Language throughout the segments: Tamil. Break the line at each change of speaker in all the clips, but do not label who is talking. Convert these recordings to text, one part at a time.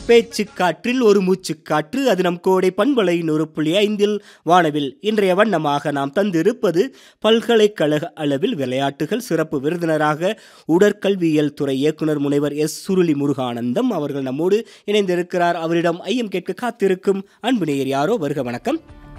பேச்சு காற்றில் ஒரு மூச்சு காற்று அது நம் கோடை பண்பலை நூறு புள்ளி ஐந்தில் வானவில் இன்றைய வண்ணமாக நாம் தந்திருப்பது பல்கலைக்கழக அளவில் விளையாட்டுகள் சிறப்பு விருந்தினராக உடற்கல்வியியல் துறை இயக்குனர் முனைவர் எஸ் சுருளி முருகானந்தம் அவர்கள் நம்மோடு இணைந்திருக்கிறார் அவரிடம் ஐயம் கேட்க காத்திருக்கும் அன்பு நேயர் யாரோ வருக வணக்கம்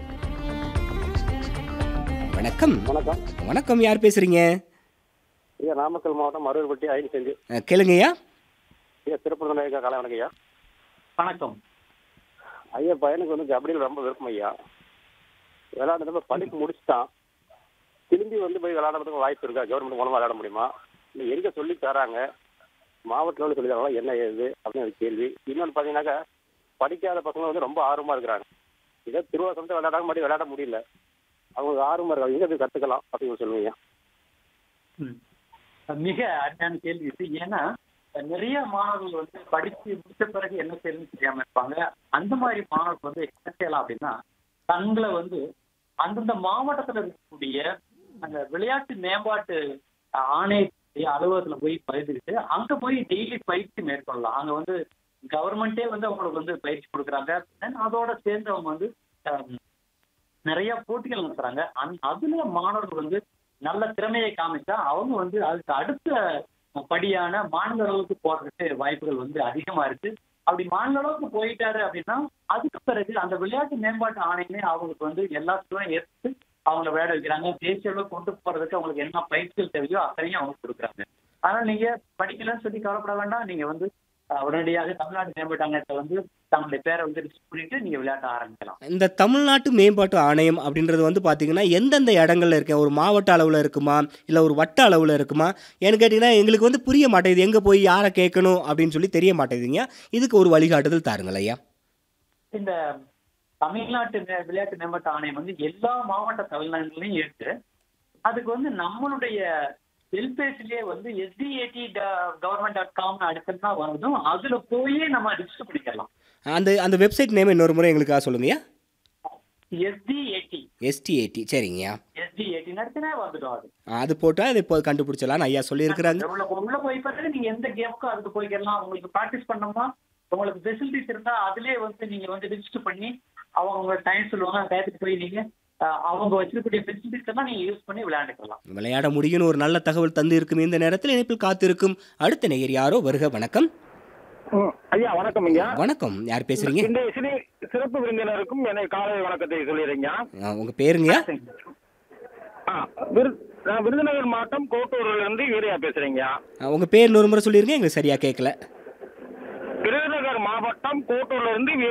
வணக்கம்
வணக்கம்
வணக்கம் யார் பேசுறீங்க
ஐயா நாமக்கல் மாவட்டம் மருவப்பட்டி ஐந்து செஞ்சு
அஹ், கேளுங்கய்யா
ஐயா திருப்பூர் நாயக்கா காலை வணக்கம் ஐயா
வணக்கம்
ஐயா பையனுக்கு வந்து கபடியில் ரொம்ப விருப்பம் ஐயா விளையாடுறப்ப படிப்பு முடிச்சுட்டான் திரும்பி வந்து போய் விளையாடுறதுக்கு வாய்ப்பு இருக்கா கவர்மெண்ட் மூலமாக விளையாட முடியுமா இல்லை எங்கே சொல்லி தராங்க மாவட்ட லெவலில் சொல்லி தராங்களா என்ன ஏது அப்படின்னு ஒரு கேள்வி இன்னொன்று பார்த்தீங்கன்னாக்கா படிக்காத பசங்க வந்து ரொம்ப ஆர்வமாக இருக்கிறாங்க இதே திருவாசனத்தை விளையாடாம மறுபடியும் விளையாட முடியல அவங்க ஆர்வமாக இருக்காங்க எங்கே போய் கற்றுக்கலாம் அப்படின்னு சொல்லுவீங்க
ம். மிக அருமையான கேள்வி இது ஏன்னா நிறைய மாணவர்கள் வந்து படிச்சு முடிச்ச பிறகு என்ன செய்யணும்னு தெரியாம இருப்பாங்க அந்த மாதிரி மாணவர்கள் வந்து என்ன செய்யலாம் அப்படின்னா தங்களை வந்து அந்தந்த மாவட்டத்துல இருக்கக்கூடிய அந்த விளையாட்டு மேம்பாட்டு ஆணைய அலுவலகத்துல போய் பதிந்துக்கிட்டு அங்க போய் டெய்லி பயிற்சி மேற்கொள்ளலாம் அங்க வந்து கவர்மெண்டே வந்து அவங்களுக்கு வந்து பயிற்சி கொடுக்குறாங்க Then அதோட சேர்ந்து அவங்க வந்து அஹ், நிறைய போட்டிகள் நடத்துறாங்க அந் அதுல மாணவர்கள் வந்து நல்ல திறமையை காமிச்சா அவங்க வந்து அதுக்கு அடுத்த படியான மாநில அளவுக்கு போறதுக்கு வாய்ப்புகள் வந்து அதிகமா இருக்கு அப்படி மாநில அளவுக்கு போயிட்டாரு அப்படின்னா அதுக்கு பிறகு அந்த விளையாட்டு மேம்பாட்டு ஆணையமே அவங்களுக்கு வந்து எல்லாத்துக்கும் எடுத்து அவங்கள விளையாட வைக்கிறாங்க தேசிய அளவுக்கு கொண்டு போறதுக்கு அவங்களுக்கு என்ன பயிற்சிகள் தேவையோ அத்தனையும் அவங்க கொடுக்குறாங்க அதனால நீங்க படிக்கலன்னு சொல்லி கவலைப்பட வேண்டாம் நீங்க வந்து அஹ், உடனடியாக தமிழ்நாடு மேம்பாட்டு ஆணையத்தை வந்து தங்களுடைய பேரை வந்து ரிஜிஸ்டர் பண்ணிட்டு நீங்க விளையாட்ட ஆரம்பிக்கலாம்
இந்த தமிழ்நாட்டு மேம்பாட்டு ஆணையம் அப்படின்றது வந்து பார்த்தீங்கன்னா எந்தெந்த இடங்கள்ல இருக்கு ஒரு மாவட்ட அளவில் இருக்குமா இல்லை ஒரு வட்ட அளவில் இருக்குமா ஏன்னு கேட்டிங்கன்னா எங்களுக்கு வந்து புரிய மாட்டேங்குது எங்கே போய் யாரை கேட்கணும் அப்படின்னு சொல்லி தெரிய மாட்டேங்குதுங்க இதுக்கு ஒரு வழிகாட்டுதல் தாருங்கள் ஐயா
இந்த தமிழ்நாட்டு மே- விளையாட்டு மேம்பாட்டு ஆணையம் வந்து எல்லா மாவட்ட தலைநகரங்களையும் இருக்கு அதுக்கு வந்து நம்மளுடைய செல்பேசிலேயே வந்து எஸ்டிஏடி கவர்மெண்ட் டாட் காம் அடிச்சோம்னா வருதும் அதுல போய் நம்ம ரிஜிஸ்டர் பண்ணிக்கலாம்
அந்த அந்த வெப்சைட் நேம் இன்னொரு முறை எங்களுக்காக சொல்லுங்கய்யா
எஸ்டிஏடி
எஸ்டிஏடி சரிங்கய்யா
எஸ்டிஏடி நடத்தினா வந்துடும் அது
அது போட்டால் அதை இப்போ கண்டுபிடிச்சலாம்னு ஐயா சொல்லியிருக்கிறாங்க
உள்ள உள்ள போய் பிறகு நீங்க எந்த கேமுக்கும் அதுக்கு போய்க்கலாம் உங்களுக்கு ப்ராக்டிஸ் பண்ணோம்னா உங்களுக்கு ஃபெசிலிட்டிஸ் இருந்தா அதுலயே வந்து நீங்க வந்து ரிஜிஸ்டர் பண்ணி அவங்க உங்க டைம் சொல்லுவாங்க அந்த டயத்துக்கு போய் நீங்க அஹ், அவங்க வச்சிருக்கக்கூடிய ஃபெசிலிட்டிஸ் எல்லாம் நீங்க யூஸ் பண்ணி விளையாண்டுக்கலாம்
விளையாட முடியும்னு ஒரு நல்ல தகவல் தந்து இருக்கும் இந்த நேரத்தில் இணைப்பில் காத்திருக்கும் அடுத்த நேயர் யாரோ வருக வணக்கம்
ம், ஐயா வணக்கம் ஐயா
வணக்கம் யார் பேசுறீங்க
இந்த சிறி சிறப்பு விருந்தினருக்கும் என்னை காலை வணக்கத்தை சொல்லிடுறீங்க
ஆ, உங்க பேருங்கய்யா
ஆ, விரு- நான் விருதுநகர் மாவட்டம் கோட்டூர்ல இருந்து வீரையா பேசுறேங்க
ஆ, உங்க பேர் இன்னொரு முறை சொல்லிருங்க எங்களுக்கு சரியா கேட்கல
விருதுநகர் மாவட்டம் கோட்டூர்ல இருந்து வீரையா